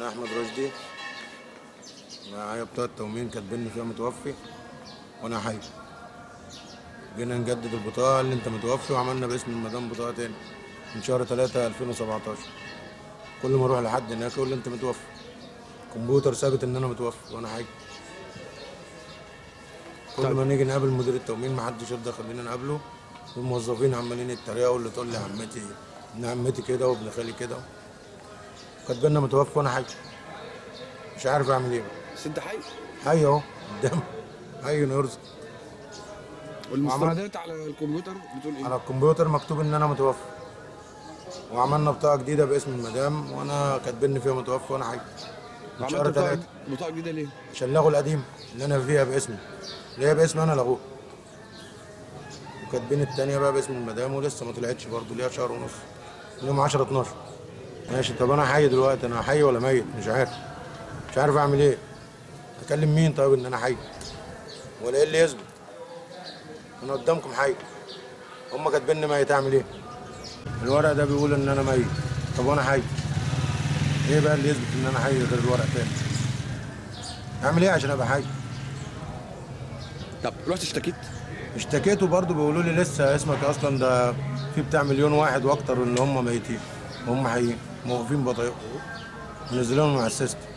انا احمد رشدي معايا بطاقه تومين كاتبين فيها متوفي وانا حي جينا نجدد البطاقه اللي انت متوفي وعملنا باسم المدام بطاقه تاني من شهر 3 2017 كل ما اروح لحد هناك يقول لي انت متوفي كمبيوتر ثابت ان انا متوفي وانا حي كل طيب. ما نيجي نقابل مدير التومين ما حدش يرضى يخلينا نقابله والموظفين عمالين يتريقوا واللي تقول لي عمتي ابن عمتي كده وابن خالي كده كاتبيننا متوفي وانا حي مش عارف اعمل ايه بس انت حي حي اهو قدام حي يرزق والمستندات على الكمبيوتر بتقول ايه؟ على الكمبيوتر مكتوب ان انا متوفي وعملنا بطاقه جديده باسم المدام وانا كاتبين فيها متوفي وانا حي من شهر عملت بطاقه ثلاثة بطاقه جديده ليه؟ عشان لغوا القديم اللي انا فيها باسمي اللي هي باسمي انا لغوه وكاتبين التانية بقى باسم المدام ولسه ما طلعتش برضه ليها شهر ونص يوم 10 12 ماشي طب انا حي دلوقتي انا حي ولا ميت مش عارف مش عارف اعمل ايه اكلم مين طيب ان انا حي ولا ايه اللي يثبت انا قدامكم حي هم كاتبين لي ميت اعمل ايه الورق ده بيقول ان انا ميت طب وانا حي ايه بقى اللي يثبت ان انا حي غير الورق تاني اعمل ايه عشان ابقى حي طب رحت اشتكيت؟ اشتكيته برضه بيقولوا لي لسه اسمك اصلا ده في بتاع مليون واحد واكتر ان هم ميتين وهم حيين موقفين بطايقهم منزلينهم مع السيستم